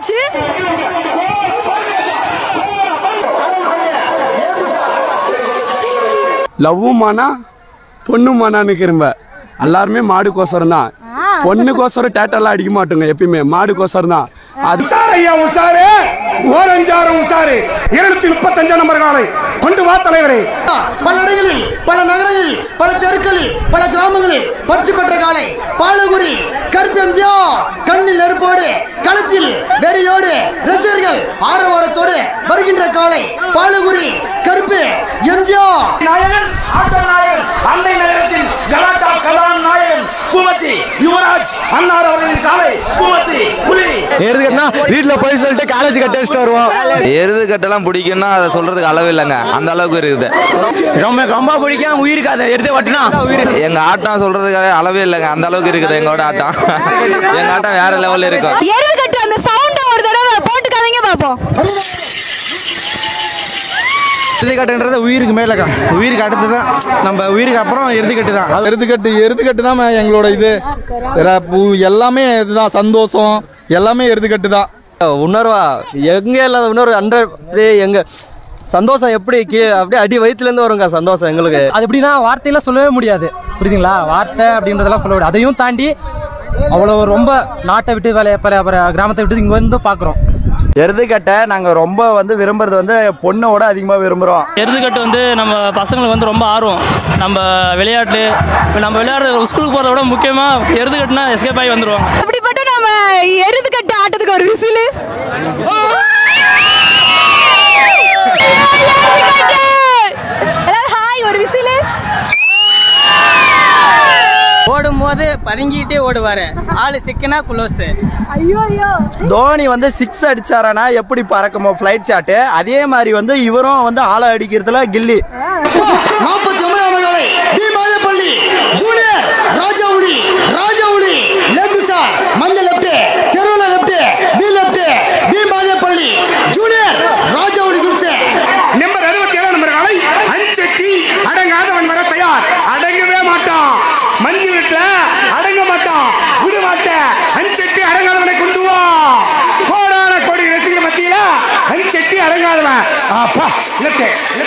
வந்தாச்சு லவ்வும் மானா பொண்ணும் மானான்னு கிரும்ப எல்லாருமே மாடுக்கோசரம் தான் பொண்ணுக்கோசரம் டேட்டெல்லாம் அடிக்க மாட்டோங்க எப்பயுமே மாடுக்கோசரம் தான் அது உசார் ஐயா உசாரு ஓரஞ்சாரம் உசாரு இருநூத்தி முப்பத்தஞ்சு நம்பர் காலை கொண்டு வா தலைவரே பல இடங்களில் பல நகரங்களில் பல தெருக்களில் பல கிராமங்களில் பரிசு பெற்ற காலை பாலகுரி கற்பெம்ஜியோ கண்ணில் நெருப்போடு களத்தில் வெறியோடு ரசிகர்கள் ஆரவாரத்தோடு வருகின்ற காலை பாலகுரி கருப்பு எம்ஜிஓ நாயகன் ஆட்டம் நாயகன் அன்னை நகரத்தின் கலாட்டா கலான் நாயகன் பூமத்தி யுவராஜ் அன்னார் அவர்களின் காலை பூமத்தி புலி எருதுகட்டினா வீட்டுல போய் சொல்லிட்டு காலேஜ் கட்ட வச்சுட்டு வருவோம் எருது கட்டெல்லாம் பிடிக்கும்னா அதை சொல்றதுக்கு அளவு இல்லைங்க அந்த அளவுக்கு இருக்குது ரொம்ப ரொம்ப பிடிக்கும் உயிருக்கு அதை எடுத்து வட்டினா எங்க ஆட்டம் சொல்றதுக்கு அளவே இல்லைங்க அந்த அளவுக்கு இருக்குது எங்களோட ஆட்டம் எங்க ஆட்டம் வேற லெவல்ல இருக்கும் எருது கட்டு அந்த சவுண்ட ஒரு தடவை போட்டு காமிங்க பாப்போம் எருதுகட்டுன்றது உயிருக்கு மேலக்கா உயிருக்கு அடுத்து தான் நம்ம உயிருக்கு அப்புறம் எருதுகட்டு தான் எருதுகட்டு எருதுகட்டு தான் எங்களோட இது வேற பூ- எல்லாமே இதுதான் சந்தோஷம் எல்லாமே எருதுகட்டு தான் உணர்வா எங்க இல்லாத உணர்வு ஹண்ட்ரட் அப்படியே எங்க சந்தோஷம் எப்படி கீ- அப்படியே அடி வயிற்றுல இருந்து வருங்க சந்தோஷம் எங்களுக்கு அது எப்படின்னா வார்த்தையில சொல்லவே முடியாது புரியுதுங்களா வார்த்தை அப்படின்றதெல்லாம் சொல்ல முடியாது அதையும் தாண்டி அவ்வளோ ரொம்ப நாட்டை விட்டு வேலையை பல பல கிராமத்தை விட்டு இங்கே வந்து பார்க்குறோம் எருதுகட்டை நாங்க ரொம்ப வந்து விரும்புறது வந்து பொண்ணோட அதிகமா விரும்புறோம் எருதுகட்டு வந்து நம்ம பசங்களுக்கு வந்து ரொம்ப ஆர்வம் நம்ம விளையாட்டு இப்போ நம்ம விளையாடுற ஸ்கூலுக்கு போகிறத விட முக்கியமாக எருதுகட்டுனா எஸ்கேப் ஆகி வந்துடுவாங்க அப்படிப்பட்ட நம்ம எருது கட்டு ஆட்டத்துக்கு ஒரு விசிலு எல்லாரும் ஹாய் ஒரு விசிலு ஓடும் போது பதுங்கிட்டே ஓடுவாரு ஆளு சிக்கனா குளோஸ் ஐயோ ஐயோ தோனி வந்து சிக்ஸ் அடிச்சாரானா எப்படி பறக்குமோ ஃப்ளைட் ஷாட்டு அதே மாதிரி வந்து இவரும் வந்து ஆளை அடிக்கிறதுல கில்லி நாற்பத்தி ஒன்பதாம் காலை டி மாதப்பள்ளி ஜூனியர் ராஜாவுடி ராஜாவுடி லெப்ட் சார் மந்த லெப்ட் தெருவில் left B left B Mathapalli junior ராஜாவுடி குப்ஸ் நம்பர் அறுபத்தி ஏழாம் நம்பர் காலை அஞ்சட்டி அடங்காதவன் வர தயார் அடங்கவே மாட்டான் மஞ்சு வீட்டுல அடங்க மாட்டான் விட மாட்டேன் அஞ்சட்டி அடங்காதவனை கொண்டு வா கோடான கோடி ரசிகர் மத்தியில அஞ்சட்டி அடங்காதவன் அப்பா லெஃப்ட்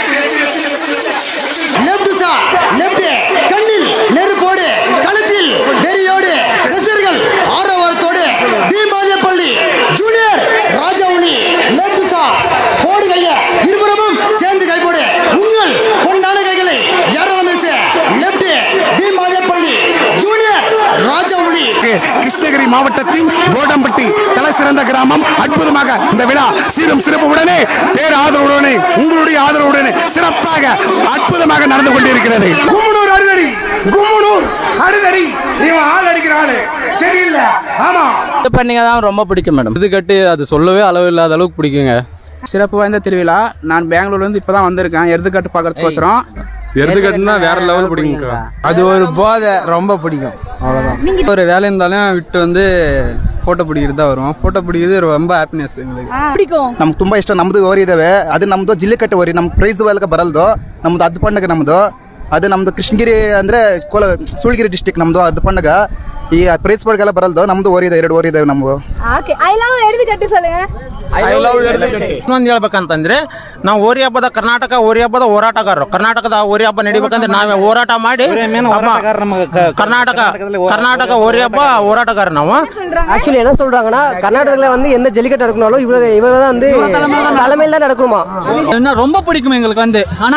லெப்ட் சார் லெப்ட் கண்ணில் நெருப்போடு களத்தில் வெறியோடு ரசிகர்கள் ஆரவாரத்தோடு பி மாதப்பள்ளி ஜூனியர் ராஜாவுனி லெப்ட் சார் போடு கைய இருபுறமும் சேர்ந்து கைப்போடு உங்கள் பொன்னான கைகளை யாராலும் லெப்ட் பி மாதப்பள்ளி ஜூனியர் ராஜாவுனி கிருஷ்ணகிரி மாவட்டத்தின் கோடம்பட்டி தலை சிறந்த கிராமம் அற்புதமாக இந்த விழா சீரும் சிறப்புடனே பேர் ஆதரவுடனே உங்களுடைய ஆதரவுடனே சிறப்பாக அற்புதமாக நடந்து கொண்டிருக்கிறது கும்மனூர் அறுதடி கும்மனூர் அறுதடி இவன் ஆள் அடிக்கிற ஆளு சரியில்லை ஆமா இது பண்ணிங்க தான் ரொம்ப பிடிக்கும் மேடம் எருதுகட்டு அது சொல்லவே அளவு இல்லாத அளவுக்கு பிடிக்குங்க சிறப்பு வாய்ந்த திருவிழா நான் பெங்களூர்லேருந்து இப்போ தான் வந்திருக்கேன் எருதுக்காட்டு பார்க்கறதுக்கோசரம் எருதுகட்டுனா வேற லெவல் பிடிக்குங்க அது ஒரு போதை ரொம்ப பிடிக்கும் அவ்வளோதான் ஒரு வேலை இருந்தாலும் விட்டு வந்து ಫೋಟೋ பிடிக்கிறது தான் வரும் ಫೋಟೋ பிடிக்கிறது ரொம்ப ಹ್ಯಾಪಿನೆಸ್ எங்களுக்கு பிடிக்கும் ನಮ್ಗೆ ತುಂಬ ಇಷ್ಟ ನಮ್ಮದು ಓರಿ ಇದಾವೆ ಅದು ನಮ್ಮದು ಜಿಲ್ಲೆಕಟ್ಟೆ ಓರಿ ನಮ್ಮ ಪ್ರೈಸ್ ಮೂಲಕ ಬರಲ್ದು ನಮ್ಮದು ಅದು ಪಂಡಗ ನಮ್ಮದು ಅದು ನಮ್ಮದು ಕೃಷ್ಣಗಿರಿ ಅಂದರೆ ಕೋಲ ಸುಳ್ಗಿರಿ ಡಿಸ್ಟಿಕ್ ನಮ್ಮದು ಅದು ಪಂಡಗ ಈ ಪ್ರೈಸ್ ಪಡ್ಗೆಲ್ಲ ಬರಲ್ದು ನಮ್ಮದು ಓರಿ ಇದೆ ಎರಡು ಓರಿ ಇದಾವೆ ನಮ್ಮವು ஓகே ஐ லவ் எழுதி கட்டு சொல்லுங்க ಇನ್ನೊಂದು ಹೇಳ್ಬೇಕಂತಂದ್ರೆ ನಾವು ಓರಿ ಹಬ್ಬದ ಕರ್ನಾಟಕ ಓರಿ ಹಬ್ಬದ ಹೋರಾಟಗಾರರು ಕರ್ನಾಟಕದ ಓರಿ ಹಬ್ಬ ನಡಿಬೇಕಂದ್ರೆ ನಾವೇ ಹೋರಾಟ ಮಾಡಿ ಹಬ್ಬ- கர்நாடக கர்நாடக ஓரி ஹப்பா ಹೋರಾಟಗಾರ ನಾವು ஆக்சுவலி என்ன சொல்றாங்கன்னா கர்நாடகாவில் வந்து எந்த ஜல்லிக்கட்டு நடக்கணும் இவங்க இவங்க தான் வந்து தலைமையில் தான் நடக்கணுமா என்ன ரொம்ப பிடிக்கும் எங்களுக்கு வந்து ஆனா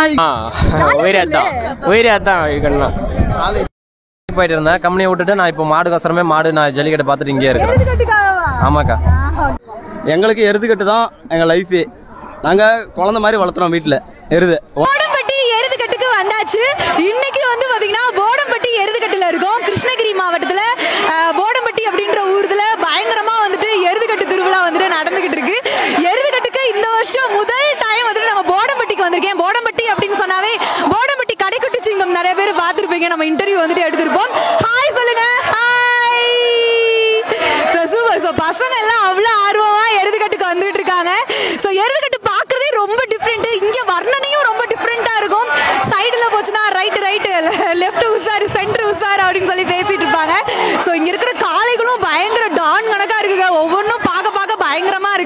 உயிரி அதான் இருக்கணும் போயிட்டு இருந்தேன் கம்பெனியை விட்டுட்டு நான் இப்போ மாடு கசரமே மாடு நான் ஜல்லிக்கட்டை பார்த்துட்டு இங்கே இருக்கிறேன் எழுதி கட்டுக்காகவா ஆமாக்கா எங்களுக்கு எருதுகட்டு தான் எங்க லைஃபே நாங்க குழந்தை மாதிரி வளர்த்துறோம் வீட்டுல எருது போடம்பட்டி எருதுகட்டுக்கு வந்தாச்சு இன்னைக்கு வந்து பாத்தீங்கன்னா போடம்பட்டி எருதுகட்டுல இருக்கோம் கிருஷ்ணகிரி மாவட்டத்துல அஹ், போடம்பட்டி அப்படின்ற ஊர்ல பயங்கரமா வந்துட்டு எருதுகட்டு திருவிழா வந்துட்டு நடந்துகிட்டு இருக்கு எருதுகட்டுக்கு இந்த வருஷம் முதல் டைம் வந்துட்டு நம்ம போடம்பட்டிக்கு வந்திருக்கேன் போடம்பட்டி அப்படின்னு சொன்னாவே போடம்பட்டி கடைக்குட்டி சிங்கம் நிறைய பேர் பார்த்துருப்பீங்க நம்ம இன்டர்வியூ வந்துட்டு எடுத்திருப்போம் ஹாய் சொல்லுங்க ஹாய் சூப்பர் ஸோ பசங்க எல்லாம் அவ்வளோ ஆர்வமா எருதுகட்டுக்கு வந்துட்டு இருக்காங்க ஸோ எருதுகட்டு பார்க்கறதே ரொம்ப டிஃப்ரெண்ட் இங்க வர்ணனையும் ரொம்ப டிஃப்ரெண்டா இருக்கும் சைடுல போச்சுன்னா ரைட் ரைட் லெஃப்ட் உசார் சென்டர் உசார் அப்படின்னு சொல்லி பேசிட்டு இருப்பாங்க ஸோ இங்க இருக்கிற காளைகளும் பயங்கர டான் கணக்கா இருக்குங்க ஒவ்வொன்றும் பார்க்க பார்க்க பயங்கரமா இருக்கு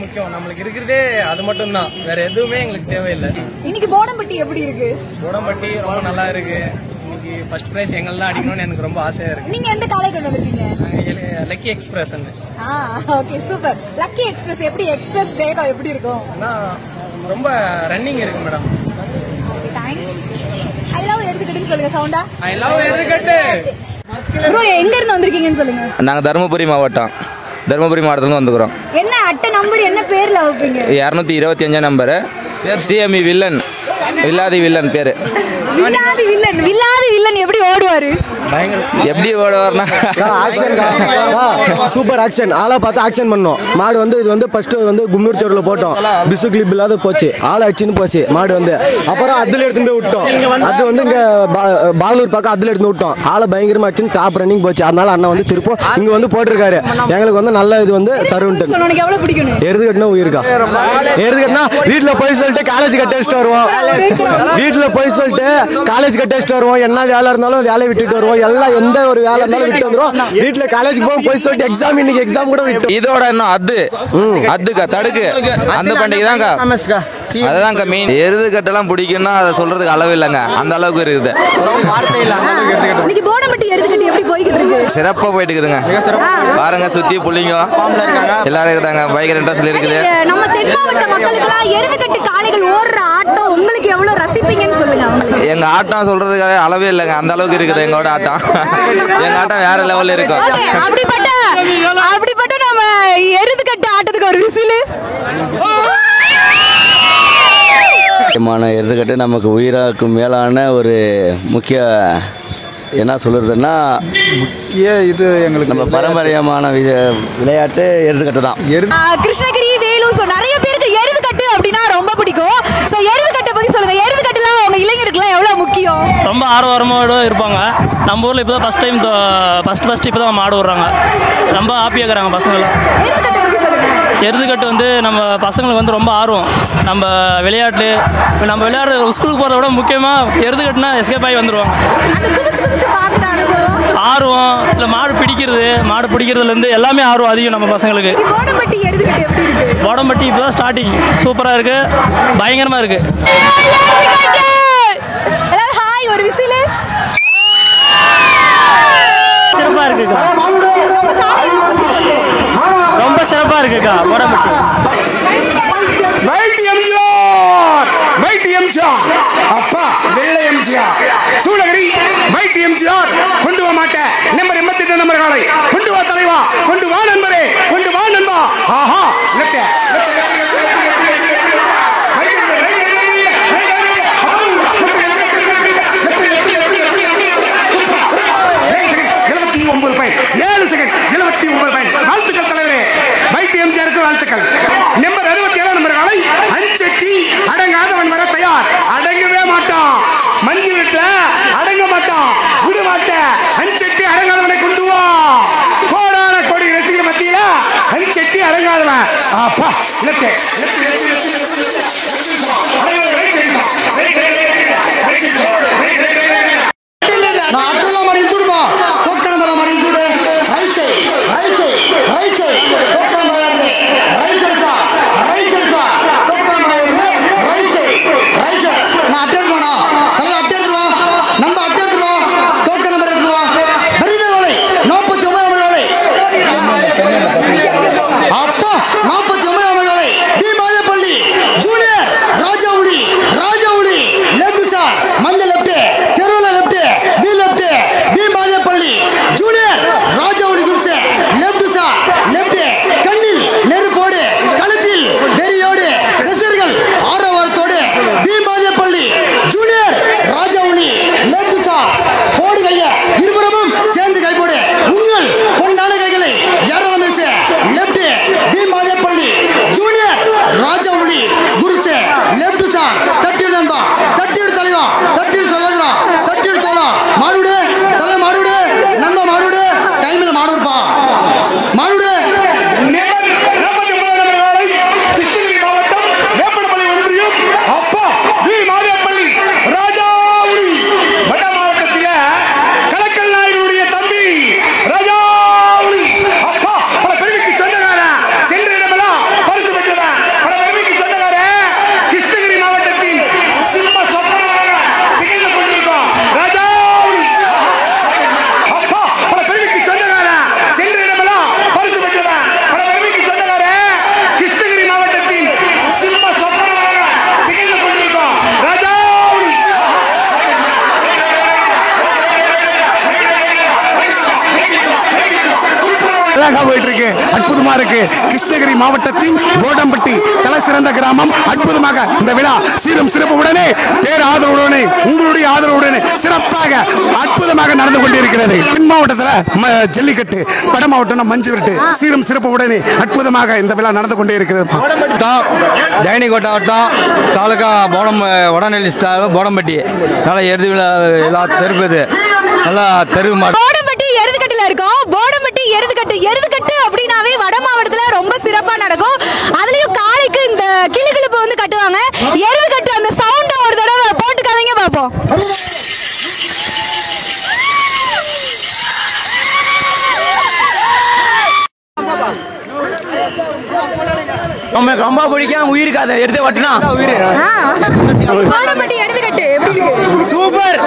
முக்கியம் நம்மளுக்கு இருக்கிறதே அது மட்டும் தான் வேற எதுவுமே எங்களுக்கு தேவையில்லை இன்னைக்கு போடம்பட்டி எப்படி இருக்கு உடம்பட்டி ரொம்ப நல்லா இருக்கு இன்னைக்கு ஃபர்ஸ்ட் பிரைஸ் எங்களை தான் அடிக்கணும்னு எனக்கு ரொம்ப ஆசையா இருக்கு நீங்க எந்த காலை கொண்டு வந்திருக்கீங்க லக்கி எக்ஸ்பிரஸ் ஆ ஓகே சூப்பர் லக்கி எக்ஸ்பிரஸ் எப்படி எக்ஸ்பிரஸ் வேகம் எப்படி இருக்கும் ரொம்ப ரன்னிங் இருக்கு madam okay thanks I love எதுக்கிட்டுன்னு சொல்லுங்க சவுண்டா ஐ லவ் எதுக்கட்டு ப்ரோ எங்க இருந்து வந்திருக்கீங்கன்னு சொல்லுங்க நாங்கள் தருமபுரி மாவட்டம் தருமபுரி மாவட்டத்துலேருந்து வந்துக்கிறோம் என்ன அட்டை நம்பர் என்ன பேர்ல வைப்பீங்க இரநூத்தி இருபத்தி அஞ்சாம் நம்பரு சிஎம்இ வில்லன் வில்லாதி வில்லன் பேர் வில்லாதி வில்லன் வில்லாதி வில்லன் எப்படி ஓடுவாரு எப்படி ஓடுவார்னா சூப்பர் ஆக்ஷன் ஆளை பார்த்து ஆக்ஷன் பண்ணோம் மாடு வந்து இது வந்து ஃபர்ஸ்ட் வந்து கும்னூர் தெருவில் போட்டோம் பிசு கிளிப் இல்லாத போச்சு ஆளை அடிச்சுன்னு போச்சு மாடு வந்து அப்புறம் அதில் எடுத்துன்னு போய் விட்டோம் அது வந்து இங்க பா- பாகலூர் பக்கம் அதில் எடுத்து விட்டோம் ஆளை பயங்கரமா அடிச்சுன்னு டாப் ரன்னிங் போச்சு அதனால அண்ணன் வந்து திருப்பம் இங்க வந்து போட்டிருக்காரு எங்களுக்கு வந்து நல்ல இது வந்து தருன்ட்டு உனக்கு எவ்வளவு பிடிக்கணும் எருது கட்டினா உயிருக்கா எருது கட்டினா வீட்டுல போய் சொல்லிட்டு காலேஜ் கட்ட வச்சுட்டு வருவோம் வீட்டுல போய் சொல்லிட்டு காலேஜ் கட்ட வச்சுட்டு வருவோம் என்ன வேலை இருந்தாலும் வேலையை விட்டுட்டு வருவோம் எல்லாம் எந்த ஒரு வேலை இருந்தாலும் விட்டு வந்துருவோம் வீட்டுல காலேஜுக்கு போய் போய் சொல்லிட்டு எக்ஸாம் இன்னைக்கு எக்ஸாம் கூட விட்டு இதோட இன்னும் அத்து அத்துக்கா தடுக்கு அந்த பண்டிகை தான்க்கா அதுதான்க்கா மெயின் எருது கட்டெல்லாம் பிடிக்கும்னா அதை சொல்றதுக்கு அளவு இல்லைங்க அந்த அளவுக்கு இருக்குது இன்னைக்கு போடம்பட்டி எருதுகட்டி எப்படி போய்கிட்டு இருக்கு சிறப்பா போயிட்டு இருக்குதுங்க பாருங்க சுத்தி புள்ளிங்க எல்லாரும் இருக்கிறாங்க பயங்கர இன்ட்ரெஸ்ட்ல இருக்குது நீங்க நம்ம தென் மாவட்ட மக்களுக்கெல்லாம் எருதுகட்டு காளைகள் ஓடுற ஆட்டம் உங்களுக்கு எவ்வளவு ரசிப்பீங்கன்னு சொல்லுங்க அவங்களுக்கு எங்க ஆட்டம் சொல்றதுக்கு அளவே இல்லைங்க அந்த அளவுக்கு இருக்குது எங்களோட ஆட்டம் எங்க ஆட்டம் வேற லெவல்ல இருக்கும் Okay, அப்படிப்பட்ட அப்படிப்பட்ட நம்ம எருதுகட்டு ஆட்டத்துக்கு ஒரு விசிலு முக்கியமான எருதுகட்டு நமக்கு உயிராக்கு மேலான ஒரு முக்கிய என்ன சொல்றதுன்னா முக்கிய இது எங்களுக்கு நம்ம பாரம்பரியமான வி- விளையாட்டு எருதுகட்டு தான் ஆ, கிருஷ்ணகிரி வேலூர் so நிறைய பேருக்கு எருதுகட்டு அப்படின்னா ரொம்ப பிடிக்கும் சோ எருதுகட்டை பத்தி சொல்லுங்க எருதுகட்டுலாம் உங்க இளைஞருக்குலாம் எவ்வளவு முக்கியம் ரொம்ப ஆர்வரமோடு இருப்பாங்க நம்ம ஊரில் இப்போ தான் ஃபஸ்ட் டைம் ஃபஸ்ட் ஃபஸ்ட் இப்போ தான் மாடு விட்றாங்க ரொம்ப ஹாப்பியாக இருக்கிறாங்க பசங்களாம் எருதுகட்டை பத்தி சொல்லுங்க எருதுகட்டு வந்து நம்ம பசங்களுக்கு வந்து ரொம்ப ஆர்வம் நம்ம விளையாட்டு இப்ப நம்ம விளையாடுற ஸ்கூலுக்கு போகிறத விட முக்கியமாக எருதுகட்டுனா எஸ்கேப் ஆகி வந்துடுவாங்க குதிச்சு பாக்குற அனுபவம் ஆர்வம் இல்லை மாடு பிடிக்கிறது மாடு பிடிக்கிறதுலேருந்து எல்லாமே ஆர்வம் அதிகம் நம்ம பசங்களுக்கு போடம்பட்டி எருதுகட்டு எப்படி இருக்கு உடம்பட்டி இப்போ தான் ஸ்டார்டிங் சூப்பராக இருக்குது பயங்கரமாக இருக்குது எல்லாரும் ஹாய் ஒரு விசிலு சிறப்பாக இருக்குக்கா ரொம்ப சிறப்பாக இருக்குக்கா உடம்பட்டி வைட் எம்ஜிஆர் வைட் எம்ஜிஆர் அப்பா வெள்ளை எம்ஜிஆர் சூளகிரி வைட் எம்ஜிஆர் கொண்டு வா மாட்டேன் நம்பர் எண்பத்தி எட்டு நம்பர் காலை கொண்டு வா தலைவா கொண்டு வா நண்பரே கொண்டு வா நண்பா ஆஹா லெஃப்ட் எழுபத்தி ஒன்பது பாயிண்ட் ஏழு செகண்ட் எழுபத்தி ஒன்பது பாயிண்ட் வாழ்த்துக்கள் தலைவரே வைட் எம்ஜிஆருக்கு வாழ்த்துக்கள் நம்பர் அறுபத்தி ஏழாம் நம்பர் காலை அஞ்சட்டி அடங்காதவன் வர தயார் அடங்கவே மாட்டான் மஞ்சு வீட்டுல அடங்க மாட்டான் விட மாட்டேன் அஞ்சட்டி அடங்காதவனை கொண்டு வா கோடான கோடி ரசிகர் மத்தியில அஞ்சட்டி அடங்காதவன் அப்பா லெஃப்ட் நான் அட்டுள்ள மாதிரி இழுத்துடுப்பா தோக்கன மேல மாதிரி இழுத்துடு right side right side right side தோக்கன மேல இருந்து ரைட் சைடு சா ரைட் சைடு சா தோக்கன மேல இருந்து ரைட் சைடு ரைட் சைடு நான் அட்டை எடுக்கணும்னா தலை அட்டை எடுத்துருவா நம்ம அட்டை எடுத்துருவா தோக்கன நம்பர் எடுத்துருவா தரிவே வேலை நாற்பத்தி ஒன்பதாம் வேலை அப்பா நாற்பத்தி ஒன்பதாம் வேலை டி மாதப்பள்ளி ஜூனியர் ராஜா அழகா போயிட்டு இருக்கு அற்புதமா இருக்கு கிருஷ்ணகிரி மாவட்டத்தின் கோடம்பட்டி தலை சிறந்த கிராமம் அற்புதமாக இந்த விழா சீரும் சிறப்புடனே பேர் ஆதரவுடனே உங்களுடைய ஆதரவுடனே சிறப்பாக அற்புதமாக நடந்து கொண்டிருக்கிறது பின் மாவட்டத்துல ம- ஜல்லிக்கட்டு வட மாவட்டம் மஞ்சு விரட்டு சீரும் சிறப்புடனே அற்புதமாக இந்த விழா நடந்து கொண்டே இருக்கிறது தைனிகோட்டை வட்டம் தாலுக்கா போடம் வடநெல்லி ஸ்டார் போடம்பட்டி நல்லா எருது விழா எல்லா தெருப்பது நல்லா தெரு மாடு போடம்பட்டி எருதுகட்டுல இருக்கோம் போடம்பட்டி எருதுகட்டு எருதுகட்டு அப்படின்னாவே வட மாவட்டத்துல ரொம்ப சிறப்பா நடக்கும் அதுலயும் காளைக்கு இந்த கிளுகிளுப்பு வந்து கட்டுவாங்க எருதுகட்டு அந்த சவுண்ட ஒரு தடவை போட்டு கவிங்க பார்ப்போம் நமக்கு ரொம்ப பிடிக்கும் உயிருக்கு அதை எடுத்து வட்டினா உயிர் போடம்பட்டி எருதுகட்டு எப்படி இருக்கு சூப்பர்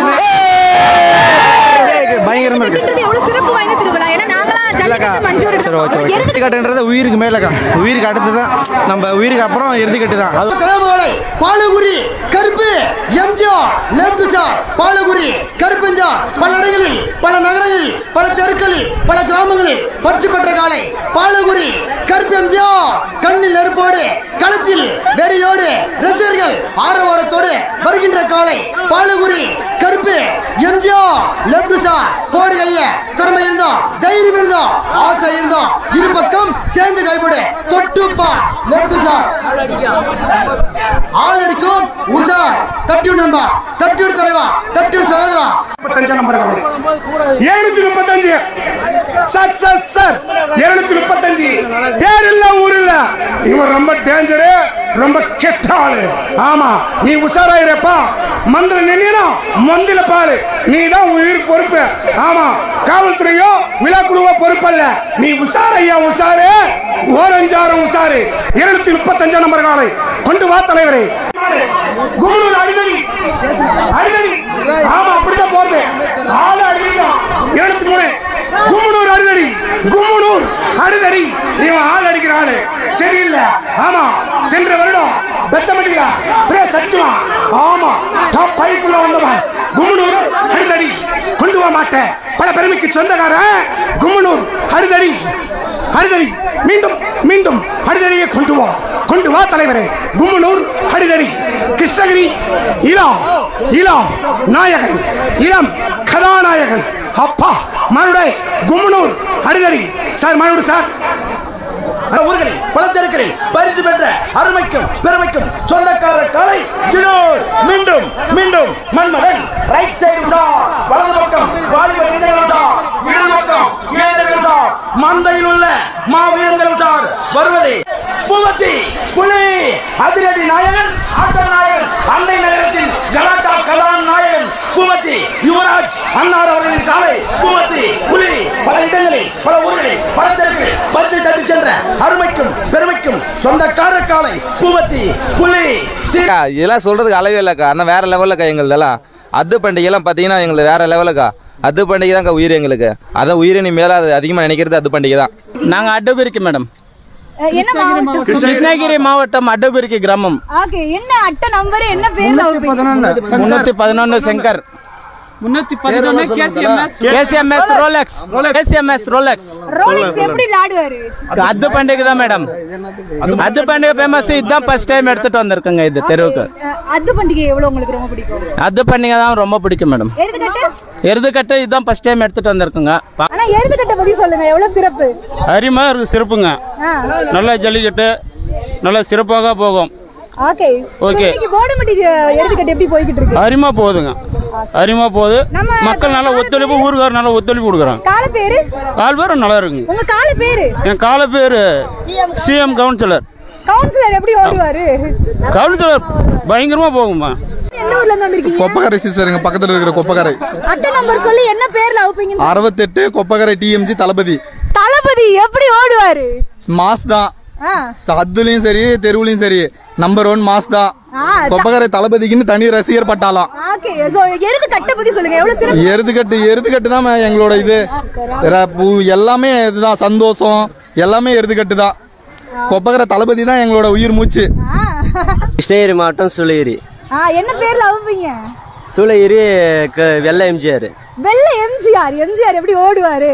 பயங்கரமா இருக்கு எருதுகட்டுன்றது எவ்வளவு சிறப்பு வாய்ந்த திருவிழா ஏன்னா நாங்களாம் ஜல்லிக்கட்டு மஞ்சு சரி ஓகே ஓகே எருது எடுத்துக்காட்டுன்றது உயிருக்கு மேலக்கா உயிருக்கு அடுத்து தான் நம்ம உயிருக்கு அப்புறம் எடுத்துக்கட்டு தான் அது கிளம்புகளை பாலகுரி கருப்பு எம்ஜிஆர் லேப்டுசா பாலகுரி கருப்பஞ்சா பல இடங்களில் பல நகரங்களில் பல தெருக்களில் பல கிராமங்களில் பரிசு பெற்ற காலை பாலகுரி கருப்பு எம்ஜிஆர் கண்ணில் நெருப்போடு களத்தில் வெறியோடு ரசிகர்கள் ஆரவாரத்தோடு வருகின்ற காலை பாலகுரி கருப்பு எம்ஜிஆர் லெப்டுசா போடு கைய திறமை இருந்தோம் தைரியம் இருந்தோம் ஆசை இருந்தோம் இரு பக்கம் சேர்ந்து கைப்படு தொட்டுப்பா லெப்டுசா ஆள் அடிக்கும் உஷா தட்டி நண்பா தட்டி தலைவா தட்டி சகோதரா முப்பத்தஞ்சாம் நம்பர் எழுநூத்தி முப்பத்தஞ்சு சார் சார் சார் இருநூத்தி முப்பத்தஞ்சு பேர் இல்ல ஊர் இல்ல இவன் ரொம்ப டேஞ்சரு ரொம்ப கெட்ட ஆளு ஆமா நீ உஷாராயிரப்பா மந்திர நின்னா மந்தில பாரு நீ தான் உயிர் பொறுப்பு ஆமா காவல்துறையோ விழாக்குழுவோ பொறுப்பல்ல நீ உஷாரையா உஷாரு ஓரஞ்சாரம் உஷாரு இருநூத்தி முப்பத்தஞ்சாம் நம்பர் காலை கொண்டு வா தலைவரே குமுனூர் அடிதடி அடிதடி ஆமா அப்படிதான் போறது ஆளு அடிதான் இருநூத்தி மூணு கும்முனூர் அடிதடி கும்முனூர் அடிதடி இவன் ஆள் அடிக்கிற ஆளு சரியில்லை ஆமா சென்ற வருடம் பெத்தமட்டியா பிரே சச்சுவான் ஆமா டாப் பைக்குள்ள வந்தவன் கும்முனூர் அடிதடி கொண்டு வர மாட்டேன் பல பெருமைக்கு சொந்தக்காரன் கும்முனூர் அடிதடி அடிதடி மீண்டும் மீண்டும் அடிதடியை கொண்டு வா கொண்டு வா தலைவரே கும்முனூர் அடிதடி கிருஷ்ணகிரி இளம் இளம் நாயகன் இளம் கதாநாயகன் அப்பா மறுபடியும் கும்முனூர் அடிதடி சார் மறுபடியும் சார் ஊர்களில் பல தெருக்களில் பரிசு பெற்ற அருமைக்கும் பெருமைக்கும் சொந்தக்கார கலை ஜினோர் மீண்டும் மீண்டும் மன்மதன் ரைட் சைடு விட்டா வலது பக்கம் வாலிப இளைஞர்கள் விட்டார் இடது பக்கம் இளைஞர்கள் விட்டார் மந்தையில் உள்ள மாவீரங்கள் விட்டார் வருவது பூவத்தி புலி அதிரடி நாயகன் ஆட்ட நாயகன் அன்னை நகரத்தின் கலாட்டா கதாநாயகன் பூமத்தி யுவராஜ் அன்னார் அவர்களின் காலை பூமத்தி புலி பல இடங்களில் பல ஊர்களில் பல தெருக்களில் பச்சை தட்டி சென்ற அருமைக்கும் பெருமைக்கும் சொந்தக்கார காலை பூமத்தி புலி அக்கா, இதெல்லாம் சொல்றதுக்கு அளவே இல்லைக்கா ஆனால் வேற லெவல்லக்கா எங்களுதெல்லாம் அது பண்டிகைலாம் பார்த்தீங்கன்னா எங்களுக்கு வேற லெவலுக்கா அது பண்டிகை தான்க்கா உயிர் எங்களுக்கு அதான் உயிரினி மேலே அது அதிகமாக நினைக்கிறது அது பண்டிகை தான் நாங்கள் அட்டபெருக்கி மேடம் என்ன மாவட்டம் கிருஷ்ணகிரி மாவட்டம் அட்டபெருக்கி கிராமம் ஓகே என்ன அட்டை நம்பர் என்ன பேர்ல வைப்பீங்க? முன்னூத்தி பதினொன்று செங்கர் முன்னூத்தி பதினொன்னு KCMS KCMS Rolex KCMS Rolex Rolex எப்படி விளையாடுவாரு அது பண்டிகை தான் மேடம் அது பண்டிகை ஃபேமஸ் இதுதான் ஃபர்ஸ்ட் டைம் எடுத்துட்டு வந்திருக்கோங்க இது தெருவுக்கு அஹ், அது பண்டிகை எவ்வளவு உங்களுக்கு ரொம்ப பிடிக்கும் அது பண்டிகை தான் ரொம்ப பிடிக்கும் மேடம் எருதுகட்டு எருதுக்கட்டு இதுதான் ஃபர்ஸ்ட் டைம் எடுத்துட்டு வந்திருக்குங்க ஆனா எருதுகட்டை பத்தி சொல்லுங்க எவ்வளவு சிறப்பு அருமையாக இருக்குது சிறப்புங்க ஆ. நல்லா ஜல்லிக்கட்டு நல்லா சிறப்பாக போகும் ஓகே ஓகே. இன்னைக்கு போடமட்டி எருதுகட்டு எப்படி போய்கிட்டு இருக்கு அருமையாக போகுதுங்க அருமையாக போகுது மக்கள் நல்லா ஒத்துழைப்பு ஊருக்காரர் நல்லா ஒத்துழைப்பு கொடுக்குறாங்க கால பேரு கால் பேரும் நல்லா இருக்குங்க உங்க கால பேரு என் கால பேர் சிஎம் கவுன்சிலர் கவுன்சிலர் எப்படி ஓடுவாரு கவுன்சிலர் பயங்கரமாக போகுமா எந்த ஊர்ல இருந்து வந்திருக்கீங்க கொப்பக்கரை சிஸ்டருங்க பக்கத்தில் இருக்கிற கொப்பக்கரை அட்டை நம்பர் சொல்லி என்ன பேர்ல வைப்பீங்க அறுபத்தெட்டு கொப்பக்கரை டிஎம்ஜி தளபதி தளபதி எப்படி ஓடுவாரு மாஸ் தான் ஆ. அதுலயும் சரி தெருவுலயும் சரி நம்பர் ஒன் மாஸ் தான் ஆ, த- கொப்பக்கரை தளபதிக்குன்னு தனி ரசிகர் பட்டாளம் ஓகே சோ எருது கட்டை பத்தி சொல்லுங்க எவ்வளவு சிறப்பு எருதுகட்டு எருதுகட்டு தான் மே- எங்களோட இது வேற பூ- எல்லாமே இதுதான் சந்தோஷம் எல்லாமே எருதுகட்டு தான் கொப்பக்கரை தளபதி தான் எங்களோட உயிர் மூச்சு கிருஷ்ணகிரி மாவட்டம் சூளகிரி ஆ என்ன பேர்ல வைப்பீங்க சூளகிரி க- வெள்ளை எம்ஜிஆர் வெள்ள எம்ஜிஆர் எம்ஜிஆர் எப்படி ஓடுவாரு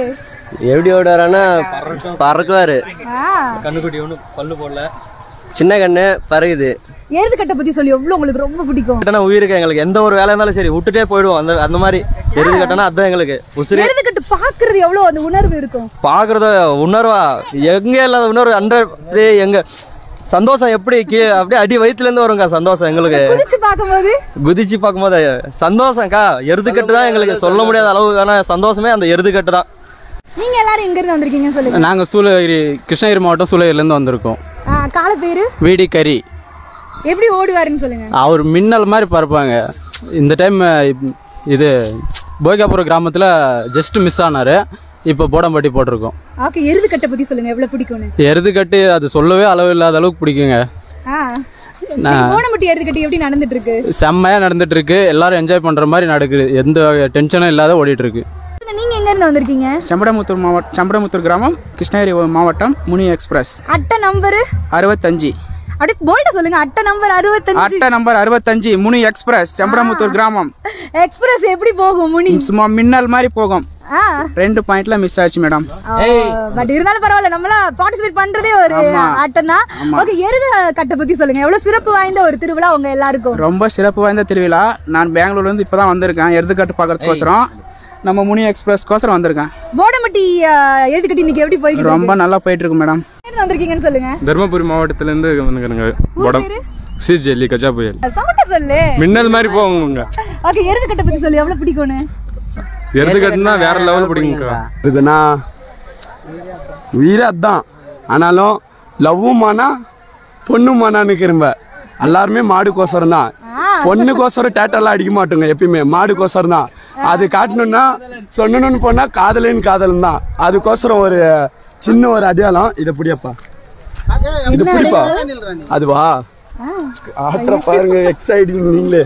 எப்படி ஓடுவாரானா பறக்குவாரு ஆ கண்ணுக்குட்டி ஒன்று பல்லு போடல சின்ன கண்ணு பறகுது எருது கட்டை பத்தி சொல்லி எவ்வளவு உங்களுக்கு ரொம்ப பிடிக்கும் கட்டணா உயிருக்கு எங்களுக்கு எந்த ஒரு வேலை இருந்தாலும் சரி விட்டுட்டே போயிடுவோம் அந்த அந்த மாதிரி எருது கட்டணா அதுதான் எங்களுக்கு உசிரி எருது கட்டு பாக்குறது எவ்வளவு அந்த உணர்வு இருக்கும் பாக்குறத உணர்வா எங்க இல்லாத உணர்வு ஹண்ட்ரட் அப்படியே எங்க சந்தோஷம் எப்படி கீ அப்படியே அடி வயிற்றுல இருந்து வருங்க சந்தோஷம் எங்களுக்கு குதிச்சு பார்க்கும்போது குதிச்சு பார்க்கும்போது சந்தோஷம்க்கா எருதுக்கட்டு தான் எங்களுக்கு சொல்ல முடியாத அளவுக்கான சந்தோஷமே அந்த எருதுக்கட்டு தான் நீங்க எல்லாரும் எங்க இருந்து வந்திருக்கீங்கன்னு சொல்லுங்க நாங்கள் சூளகிரி கிருஷ்ணகிரி மாவட்டம் சூளகிரிலேருந்து வந்திருக்கோம் ஆ, கால பேரு வீடி கறி எப்படி ஓடுவாருன்னு சொல்லுங்க அவர் மின்னல் மாதிரி பறப்பாங்க இந்த டைம் இது போய்காபுரம் கிராமத்தில் ஜஸ்ட் மிஸ் ஆனார் இப்போ போடம்பட்டி போட்டிருக்கோம் ஓகே எருது கட்டை பத்தி சொல்லுங்க எவ்வளவு பிடிக்கும்னு எருது கட்டி அது சொல்லவே அளவு இல்லாத அளவுக்கு பிடிக்குங்க ஆ நான் ஓடமட்டி எருது கட்டி எப்படி நடந்துட்டு இருக்கு செம்மையாக நடந்துட்டு இருக்கு எல்லாரும் என்ஜாய் பண்ணுற மாதிரி நடக்குது எந்த டென்ஷனும் இல்லாத ஓடிட்டு இருக்கு நீங்க எங்க இருந்து வந்திருக்கீங்க செம்படமுத்தூர் மாவட்டம் செம்படமுத்தூர் கிராமம் கிருஷ்ணகிரி மாவட்டம் முனி எக்ஸ்பிரஸ் அட்டை நம்பரு அறுபத்தஞ்சு அப்படியே போல்ட சொல்லுங்க அட்டை நம்பர் அறுபத்தஞ்சு அட்டை நம்பர் அறுபத்தஞ்சு முனி எக்ஸ்பிரஸ் செம்படமுத்தூர் கிராமம் எக்ஸ்பிரஸ் எப்படி போகும் முனி சும்மா மின்னல் மாதிரி போகும் ஆ ரெண்டு பாயிண்ட்ல மிஸ் ஆச்சு மேடம் பட் இருந்தாலும் பரவாயில்ல நம்மள பார்ட்டிசிபேட் பண்றதே ஒரு ஆமா. ஆட்டம் தான் ஆமா. ஓகே எருது கட்டை பத்தி சொல்லுங்க எவ்வளவு சிறப்பு வாய்ந்த ஒரு திருவிழா உங்க எல்லாருக்கும் ரொம்ப சிறப்பு வாய்ந்த திருவிழா நான் பெங்களூர்ல இருந்து இப்பதான் வந்திருக்கேன் எருதுக்காட்டு பார்க்கறதுக்கோசரம் நம்ம முனி எக்ஸ்பிரஸ்க்கோசரம் வந்திருக்கேன் போடமட்டி எருது கட்டி இன்னைக்கு எப்படி போய்கிட்டு ரொம்ப இருக்கு? நல்லா போயிட்டு இருக்கு மேடம் எங்க இருந்து வந்திருக்கீங்கன்னு சொல்லுங்க தருமபுரி மாவட்டத்திலேருந்து வந்துக்கிறேங்க வடம் சீஸ் ஜெல்லி கஜா புயல் சமட்ட சொல்லு மின்னல் மாதிரி போகுங்க ஓகே எருது கட்டை பத்தி சொல்லு எவ்வளவு பிடிக்கும்னு எருது கட்டுனா வேற லெவல் பிடிக்குங்கக்கா இதுனா உயிரே அதான் ஆனாலும் லவ்வும் மானா பொண்ணும் மானான்னு கிரும்ப எல்லாருமே மாடுக்கோசரம் தான் பொண்ணுக்கோசரம் டேட்டெல்லாம் அடிக்க மாட்டோங்க எப்பயுமே மாடுக்கோசரம் தான் அது காட்டணும்னா சொன்னணும்னு போனா காதலின் காதலன் தான் அதுக்கோசரம் ஒரு சின்ன ஒரு அடையாளம் இதை பிடியப்பா இது பிடிப்பா அதுவா ஆட்டுற பாருங்க எக்ஸைட்டிங் நீங்களே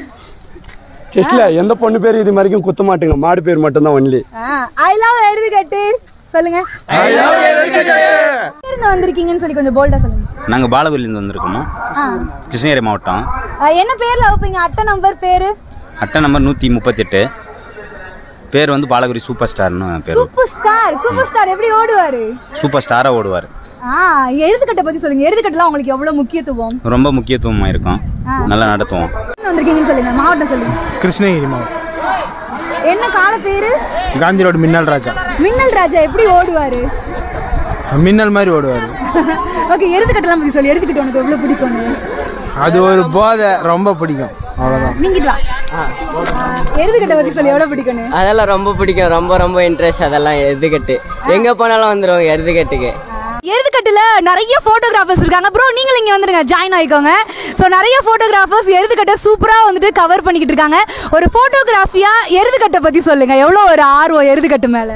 செஸ்ட்ல எந்த பொண்ணு பேர் இது வரைக்கும் குத்த மாட்டுங்க மாடு பேர் மட்டும்தான் ஒன்லி ஐ லவ் எருது கட்டு சொல்லுங்க எங்க இருந்து வந்திருக்கீங்கன்னு சொல்லி கொஞ்சம் போல்டா சொல்லுங்க நாங்கள் பாலகுரிலேருந்து வந்திருக்கோமா ஆ. கிருஷ்ணகிரி மாவட்டம் ஆ, என்ன பேர்ல வைப்பீங்க அட்டை நம்பர் பேரு அட்டை நம்பர் நூற்றி முப்பத்தெட்டு பேர் வந்து பாலகுரி சூப்பர் ஸ்டார்னு பேர் சூப்பர் ஸ்டார் சூப்பர் ஸ்டார் எப்படி ஓடுவாரு சூப்பர் ஸ்டாராக ஓடுவார் ஆ எருது கட்டை பத்தி சொல்லுங்க எருது கட்டெல்லாம் உங்களுக்கு எவ்வளவு முக்கியத்துவம் ரொம்ப முக்கியத்துவமாக இருக்கும் ஆ. நல்லா நடத்துவோம் எங்க வந்திருக்கீங்கன்னு சொல்லுங்க மாவட்டம் சொல்லுங்க கிருஷ்ணகிரி மாவட்டம் என்ன கால பேரு காந்தி ரோடு மின்னல் ராஜா மின்னல் ராஜா எப்படி ஓடுவாரு மின்னல் மாதிரி ஓடுவார் ஓகே எருது கட்டெல்லாம் பத்தி சொல்லு எருது கட்டு உனக்கு எவ்வளவு பிடிக்கும்னு அது ஒரு போதை ரொம்ப பிடிக்கும் அவ்வளோதான் நீங்கிட்டு வா எருது கட்டை பத்தி சொல்லி எவ்வளவு பிடிக்கும்னு அதெல்லாம் ரொம்ப பிடிக்கும் ரொம்ப ரொம்ப இன்ட்ரெஸ்ட் அதெல்லாம் எருதுகட்டு எங்கே போனாலும் வந்துடும் எருதுகட்டுக்கு எருதுக்கட்டுல நிறைய போட்டோகிராஃபர்ஸ் இருக்காங்க ப்ரோ நீங்களும் இங்க வந்துருங்க ஜாயின் ஆயிக்கோங்க ஸோ நிறைய போட்டோகிராஃபர்ஸ் எருதுக்கட்டை சூப்பரா வந்துட்டு கவர் பண்ணிக்கிட்டு இருக்காங்க ஒரு போட்டோகிராஃபியா எருதுக்கட்டை பத்தி சொல்லுங்க எவ்வளோ ஒரு ஆர்வம் எருதுக்கட்டு மேல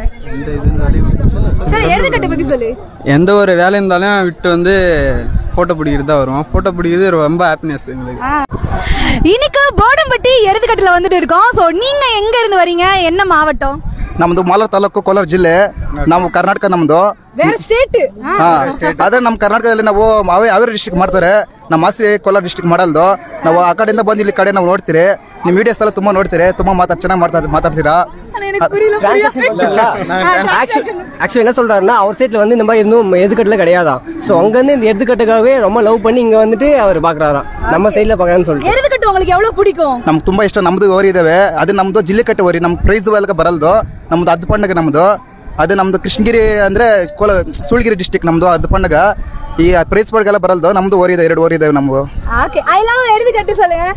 சரி எருதுக்கட்டை பத்தி சொல்லு எந்த ஒரு வேலை இருந்தாலும் விட்டு வந்து ஃபோட்டோ பிடிக்கிறது தான் வருவோம் ஃபோட்டோ பிடிக்கிறது ரொம்ப ஹாப்பினஸ் எங்களுக்கு ஆ. இன்னைக்கு போடம்பட்டி எருதுக்கட்டுல வந்துட்டு இருக்கோம் ஸோ நீங்க எங்க இருந்து வரீங்க என்ன மாவட்டம் ನಮ್ದು ಮಾಲೂರು ತಾಲೂಕು ಕೋಲಾರ ಜಿಲ್ಲೆ ನಾವು ಕರ್ನಾಟಕ ನಮ್ದು வேற ಸ್ಟೇಟ್ ಹಾ ಅದೇ ನಮ್ಮ ಕರ್ನಾಟಕದಲ್ಲಿ ನಾವು ಅವೇ ಹಾವೇರಿ ಡಿಸ್ಟ್ರಿಕ್ಟ್ ಮಾಡ್ತಾರೆ ನಮ್ಮ ಆಸೆ ಕೋಲಾರ ಡಿಸ್ಟ್ರಿಕ್ಟ್ ಮಾಡಲ್ದು ನಾವು ಆ ಕಡೆಯಿಂದ ಬಂದು ಇಲ್ಲಿ ಕಡೆ ನಾವು ನೋಡ್ತೀರಿ ನಿಮ್ಮ ವಿಡಿಯೋಸ್ ಎಲ್ಲ ತುಂಬಾ ನೋಡ್ತೀರಿ ತುಂಬಾ ಮಾತಾಡ್ ಚೆನ್ನಾಗಿ ಮಾತಾಡ್ ಮಾತಾಡ್ತೀರಾ ஆக்சுவலி என்ன சொல்றாருன்னா அவர் சைட்ல வந்து இந்த மாதிரி இன்னும் எதுக்கட்டுல கிடையாதான் ஸோ அங்கேருந்து இந்த எதுக்கட்டுக்காகவே ரொம்ப லவ் பண்ணி இங்க வந்துட்டு அவர் பாக்குறாராம் நம்ம சைட்ல பாக்குறான்னு சொல்லிட்டு எருதுக்கட்டு உங்களுக்கு எவ்வளவு பிடிக்கும் ನಮ್ಗೆ ತುಂಬಾ ಇಷ್ಟ ನಮ್ದು ಓರಿ ಇದಾವೆ ಅದು ನಮ್ದು ಜಿಲ್ಲೆ ಕಟ್ಟೆ ಓರಿ ನಮ್ಮ ಪ್ರೈಸ್ ಎಲ್ಲ ಬರಲ್ದು ನಮ್ದು ಅದು ಪಂಡಗ ನಮ್ದು ಅದು ನಮ್ದು ಕೃಷ್ಣಗಿರಿ ಅಂದ್ರೆ ಕೋಲ ಸುಳ್ಗಿರಿ ಡಿಸ್ಟಿಕ್ ನಮ್ದು ಅದು ಪಂಡಗ ಈ ಪ್ರೈಸ್ ಪಡ್ಗೆಲ್ಲ ಬರಲ್ದು ನಮ್ದು ಓರಿ ಇದೆ ಎರಡು ಓರಿ ಇದಾವೆ ನಮ್ದು ஓகே ஐ லவ் எருதுக்கட்டு சொல்லுங்க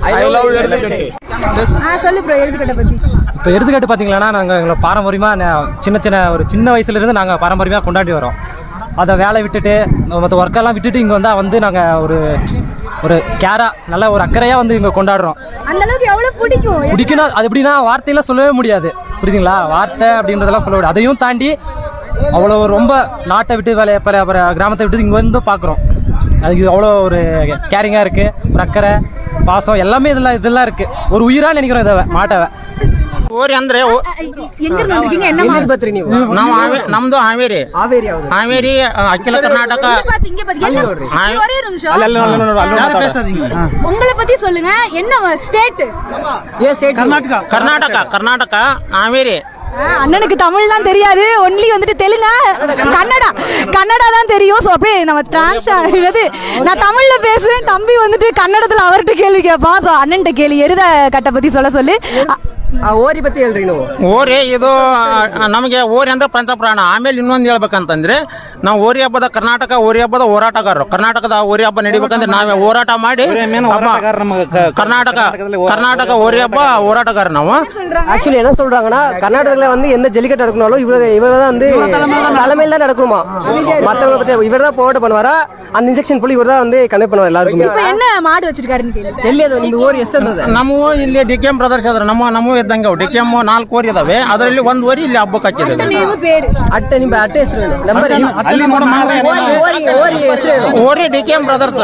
ஆ சொல்லு ப்ரோ எருதுக்கட்டை பத்தி இப்போ எடுத்துக்காட்டு பார்த்தீங்களன்னா நாங்கள் எங்களை பாரம்பரியமாக சின்ன சின்ன ஒரு சின்ன வயசுலேருந்து நாங்கள் பாரம்பரியமாக கொண்டாடி வரோம் அதை வேலை விட்டுட்டு மற்ற ஒர்க்கெல்லாம் விட்டுட்டு இங்கே வந்தால் வந்து நாங்கள் ஒரு ஒரு கேராக நல்ல ஒரு அக்கறையாக வந்து இங்கே கொண்டாடுறோம் அந்த அளவுக்கு எவ்வளவு பிடிக்கும் பிடிக்கணும் அது எப்படின்னா வார்த்தையில சொல்லவே முடியாது புரியுதுங்களா வார்த்தை அப்படின்றதெல்லாம் சொல்ல முடியாது அதையும் தாண்டி அவ்வளோ ரொம்ப நாட்டை விட்டு வேலையை பல பல கிராமத்தை விட்டு இங்கே வந்து பார்க்குறோம் அதுக்கு அவ்வளோ ஒரு கேரிங்காக இருக்குது ஒரு அக்கறை பாசம் எல்லாமே இதெல்லாம் இதெல்லாம் இருக்குது ஒரு உயிராக நினைக்கிறோம் இதை மாட்டை ಓರಿ ಅಂದ್ರೆ ಓ- எங்க இருந்து வந்திருக்கீங்க என்ன பத்திரி ನೀವು ನಾವು ಹಾವೇ- ನಮ್ದು ಹಾವೇರಿ ಹಾವೇರಿ ಹಾವೇರಿ ಅ, ಅಖಿಲ ಕರ್ನಾಟಕ பாத்து இங்க பாத்து எல்லாம் ஒரே ஒரு நிமிஷம் உங்களை பத்தி சொல்லுங்க என்ன ஸ்டேட் ಕರ್ನಾಟಕ ಕರ್ನಾಟಕ ಕರ್ನಾಟಕ ಹಾವೇರಿ அண்ணனுக்கு தமிழ்லாம் தெரியாது ஒன்லி வந்துட்டு தெலுங்கா கன்னடா கன்னடா தான் தெரியும் ஸோ அப்படியே நம்ம டிரான்ஸ் இது நான் தமிழ்ல பேசுவேன் தம்பி வந்துட்டு கன்னடத்துல அவர்கிட்ட கேள்வி கேட்பான் ஸோ அண்ணன்ட்ட கேள்வி எருத கட்டை பத்தி சொல்ல சொல்லு ಓರಿ ಬತ್ತಿ ಹೇಳ್ರಿ ನೀವು ಓರಿ ಇದು ಆ, ನಮಗೆ ಓರಿ ಅಂದ್ರೆ ಪಂಚಪ್ರಾಣ ಆಮೇಲೆ ಇನ್ನೊಂದು ಹೇಳ್ಬೇಕಂತಂದ್ರೆ ನಾವು ಓರಿ ಹಬ್ಬದ ಕರ್ನಾಟಕ ಓರಿ ಹಬ್ಬದ ಹೋರಾಟಗಾರರು ಕರ್ನಾಟಕದ ಓರಿ ಹಬ್ಬ ನಡಿಬೇಕಂದ್ರೆ ನಾವೇ ಹೋರಾಟ ಮಾಡಿ ಹಬ್ಬ- ಕರ್ನಾಟಕ ಕರ್ನಾಟಕ ಓರಿ ಹಬ್ಬ ಹೋರಾಟಗಾರ ನಾವು ஆக்சுவலி என்ன சொல்றாங்கன்னா கர்நாடகத்துல வந்து எந்த ஜல்லிக்கட்டு நடக்கணும் இவர் இவர் தான் வந்து தலைமையில் தான் நடக்கணுமா மற்றவங்களை பத்தி இவர் தான் போராட்டம் பண்ணுவாரா அந்த இன்ஜெக்ஷன் ஃபுல் இவர் தான் வந்து கனெக்ட் பண்ணுவார் எல்லாருக்குமே இப்போ என்ன மாடு வச்சிருக்காருன்னு கேள்வி ಎಲ್ಲಿ ಅದು ನಿಮ್ದು ಓರಿ ಎಷ್ಟು ಅಂತದ ನಮ್ಮ ಇಲ್ಲಿ ಡಿ ಕೆ ಎಂ ಬ್ರದರ್ಸ್ ಅದ್ರ ನಮ್ಮ ನಮ್ಮ ಇದ್ದಂಗೆ ಡಿ ಕೆ ಎಂ ನಾಲ್ಕು ಓರಿ ಇದಾವೆ ಅದರಲ್ಲಿ ಒಂದು ಓರಿ ಇಲ್ಲಿ ಹಬ್ಬಕ್ಕೆ ಹಾಕಿದ್ದೇವೆ பேரு ಅಟ್ಟೆ ನಿಮ್ಮ ಅಟ್ಟೆ ಹೆಸರು ಹೇಳು ನಂಬರ್ ಅಲ್ಲಿ ನೋಡು ಮಾರ್ರೆ. ಓರಿ ಓರಿ ಹೆಸರು ಹೇಳು ಓರಿ D K M brothers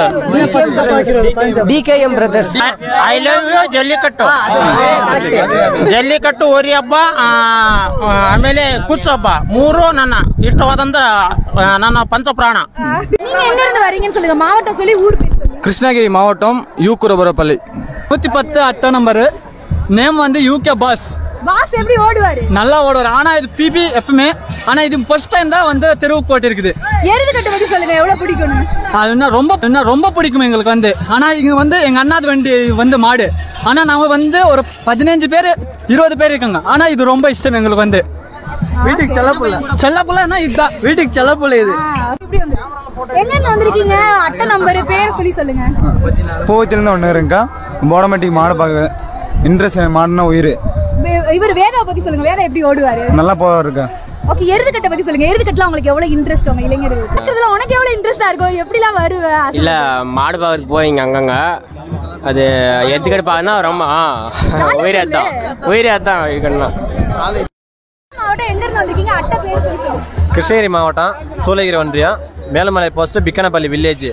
D K M brothers I love you jallikattu jallikattu ಓರಿ ಹಬ್ಬ ಆ, ಆಮೇಲೆ ಕುಚ್ಚು ಹಬ್ಬ ಮೂರು ನನ್ನ ಇಷ್ಟವಾದಂತ ಆ, ನನ್ನ ಪಂಚಪ್ರಾಣ நீங்க எங்க இருந்து வரீங்கன்னு சொல்லுங்க மாவட்டம் சொல்லி ஊர் பேர் சொல்லுங்க கிருஷ்ணகிரி மாவட்டம் யூக்குரபுரப்பள்ளி நூற்றி பத்து அட்டை நம்பரு நேம் வந்து யூகே பாஸ் பாஸ் எப்படி ஓடுவாரு நல்லா ஓடுவார் ஆனால் இது பிபி எஃப்எம்ஏ ஆனால் இது ஃபர்ஸ்ட் டைம் தான் வந்து தெருவுக்கு போட்டிருக்குது எருது கட்டை பத்தி சொல்லுங்க எவ்வளவு பிடிக்கும்னு அது இன்னும் ரொம்ப இன்னும் ரொம்ப பிடிக்கும் எங்களுக்கு வந்து ஆனால் இங்கே வந்து எங்கள் அண்ணாது வண்டி வந்து மாடு ஆனால் நாம வந்து ஒரு பதினஞ்சு பேர் இருபது பேர் இருக்காங்க ஆனால் இது ரொம்ப இஷ்டம் எங்களுக்கு வந்து வீட்டுக்கு செல்லப்புள்ள செல்லப்புள்ளனா இதுதான் வீட்டுக்கு செல்லப்புள்ள இது எப்படி வந்து எங்க இருந்து வந்திருக்கீங்க அட்டை நம்பர் பேர் சொல்லி சொல்லுங்க பூவத்திலேருந்து ஒன்று இருக்கா போடமாட்டிக்கு மாடு பார்க்க இன்ட்ரெஸ்ட் மாடுனா உயிர் வே- இவர் வேதாவை பத்தி சொல்லுங்க வேதா எப்படி ஓடுவாரு நல்லா போக இருக்கா ஓகே எருது கட்டை பத்தி சொல்லுங்க எருது கட்டலாம் உங்களுக்கு எவ்வளவு இன்ட்ரெஸ்ட் உங்க இளைஞர்களுக்கு இருக்கிறதுல உனக்கு எவ்வளவு இன்ட்ரெஸ்டா இருக்கும் எப்படிலாம் வருவ இல்ல மாடு பார்க்கறதுக்கு போவீங்க அங்கங்க அது எடுத்துக்கிட்டு பாருன்னா ரொம்ப ஆ, உயிரே அதான் உயிரே அதான் இருக்கணும் மாவட்டம் எங்க இருந்து வந்திருக்கீங்க அட்டை பேர் சொல்லி சொல்லுங்க கிருஷ்ணகிரி மாவட்டம் சூளகிரி ஒன்றியம் மேலமலை போஸ்ட் பிக்கனப்பள்ளி வில்லேஜ்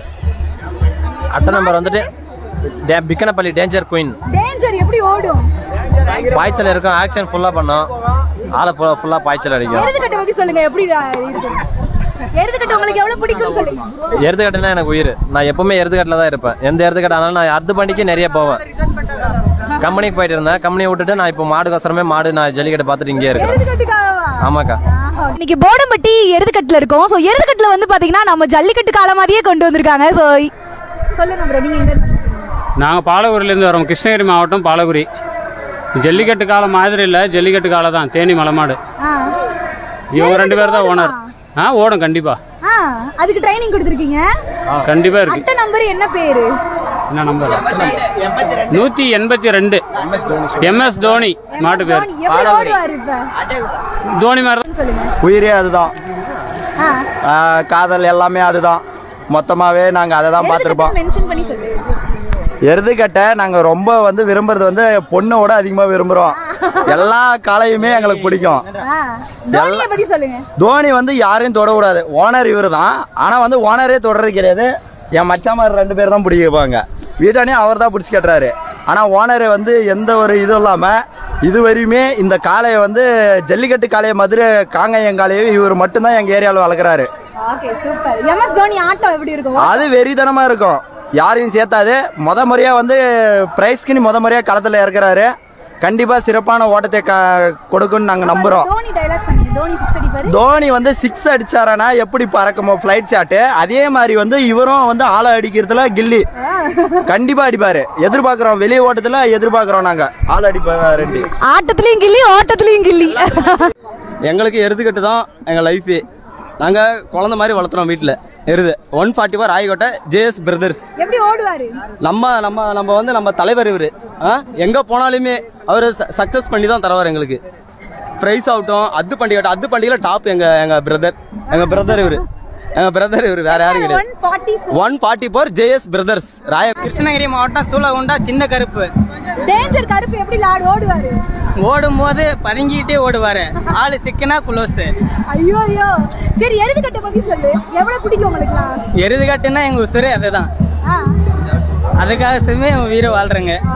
அட்டை நம்பர் வந்துட்டு டே- பிக்கனப்பள்ளி டேஞ்சர் குயின் டேஞ்சர் எப்படி ஓடும் பாய்ச்சல் இருக்கும் ஆக்ஷன் ஃபுல்லாக பண்ணோம் ஆளை ஃபுல்லாக பாய்ச்சல் அடிக்கும் எருது கட்டை பத்தி சொல்லுங்க எப்படி இருக்கும் எருது கட்டை உங்களுக்கு எவ்வளவு பிடிக்கும்னு சொல்லுங்க எருதுகட்டுனா எனக்கு உயிர் நான் எப்பவுமே எருதுகட்டில் தான் இருப்பேன் எந்த எருதுகட்டு ஆனாலும் நான் அர்த்த பண்ணிக்கு நிறைய போவேன் கம்பெனிக்கு போயிட்டு இருந்தேன் கம்பெனியை விட்டுட்டு நான் இப்போ மாடுக்கோசரமே மாடு நான் ஜல்லிக்கட்டு பார்த்துட்டு இங்கே இருக்கிறேன் எருது கட்டுக்காகவா ஆமாக்கா இன்னைக்கு போடம்பட்டி எருதுக்கட்டுல இருக்கோம் ஸோ எருதுக்கட்டுல வந்து பாத்தீங்கன்னா நம்ம ஜல்லிக்கட்டு காலம் மாதிரியே கொண்டு வந்திருக்காங்க ஸோ சொல்லுங்க ப்ரோ நீங்க எங்க இருந்து நாங்கள் பாலகுரிலேருந்து வரோம் கிருஷ்ணகிரி மாவட்டம் பாலகுரி ஜல்லிக்கட்டு காலம் மாதிரி இல்லை ஜல்லிக்கட்டு காலம் தான் தேனி மலைமாடு ஆ இவங்க ரெண்டு பேர் தான் ஓனர் ஆ ஓடும் கண்டிப்பா ஆ அதுக்கு ட்ரைனிங் கொடுத்துருக்கீங்க கண்டிப்பா இருக்கு அட்டை நம்பர் என்ன பேரு என்ன நம்பர் நூற்றி எண்பத்தி ரெண்டு எம்எஸ் தோனி மாட்டு பேர் எப்படி ஓடுவாரு இப்ப தோனி மாதிரி சொல்லுங்க உயிரே அதுதான் ஆ ஆ, காதல் எல்லாமே அதுதான் மொத்தமாகவே நாங்கள் அதை தான் பார்த்துருப்போம் மென்ஷன் பண்ணி சொல்லுங்க எருதுக்கட்டை நாங்கள் ரொம்ப வந்து விரும்புறது வந்து பொண்ணோட அதிகமாக விரும்புகிறோம் எல்லா காளையுமே எங்களுக்கு பிடிக்கும் ஆ தோனியை பத்தி சொல்லுங்க தோனி வந்து யாரையும் தொட விடாது ஓனர் இவர் தான் ஆனால் வந்து ஓனரே தொடறது கிடையாது என் மச்சாமார் ரெண்டு பேர் தான் பிடிப்பாங்க வீட்டானே அவர் தான் பிடிச்சி கட்டுறாரு ஆனால் ஓனர் வந்து எந்த ஒரு இதுவும் இல்லாமல் இது வரையுமே இந்த காளையை வந்து ஜல்லிக்கட்டு காளையை மதுரை காங்காயம் காளையை இவர் மட்டும்தான் எங்கள் ஏரியாவில் வளர்க்குறாரு ஓகே சூப்பர் எம்எஸ் தோனி ஆட்டம் எப்படி இருக்கும் அது வெறித்தனமாக இருக்கும் யாரையும் சேர்த்தாது முத முறையாக வந்து ப்ரைஸ்க்குன்னு முத முறையாக களத்தில் இறக்குறாரு கண்டிப்பாக சிறப்பான ஓட்டத்தை க கொடுக்குன்னு நாங்கள் நம்புகிறோம் தோனி டைலாக் சொன்னீங்க தோனி சிக்ஸ் அடிப்பாரு தோனி வந்து சிக்ஸ் அடிச்சாரானா எப்படி பறக்குமோ ஃப்ளைட் ஷாட்டு அதே மாதிரி வந்து இவரும் வந்து ஆளை அடிக்கிறதுல கில்லி கண்டிப்பா அடிப்பாரு எதிர்பார்க்குறோம் வெளியே ஓட்டத்துல எதிர்பார்க்குறோம் நாங்க ஆள் அடிப்பாரு ஆட்டத்துலயும் கில்லி ஓட்டத்துலயும் கில்லி எங்களுக்கு எருதுகட்டு தான் எங்கள் லைஃபே நாங்கள் குழந்த மாதிரி வளர்த்துறோம் வீட்டில் எருது ஒன் ஃபார்ட்டி ஃபோர் ஆயிக்கோட்டை ஜேஎஸ் பிரதர்ஸ் எப்படி ஓடுவாரு நம்ம நம்ம நம்ம வந்து நம்ம தலைவர் இவர் ஆ எங்கே போனாலுமே அவர் சக்ஸஸ் பண்ணி தான் தருவார் எங்களுக்கு ப்ரைஸ் ஆகட்டும் அத்து பண்டிகை அத்து பண்டிகையில் டாப் எங்கள் எங்கள் பிரதர் எங்கள் பிரதர் இவர் எங்கள் பிரதர் இவர் வேற யாரும் கிடையாது one forty four JS brothers ராய கிருஷ்ணகிரி மாவட்டம் சூளகுண்டா சின்ன கருப்பு டேஞ்சர் கருப்பு எப்படி லாடு ஓடுவாரு ஓடும் போது பதுங்கிட்டே ஓடுவாரு ஆளு சிக்கனா குளோஸ் ஐயோ ஐயோ சரி எருது கட்டை பத்தி சொல்லு எவ்வளவு பிடிக்கும் உங்களுக்குலாம் எருது கட்டுன்னா எங்க உசுரே அதுதான் ஆ அதுக்காக உயிரை வாழ்றேங்க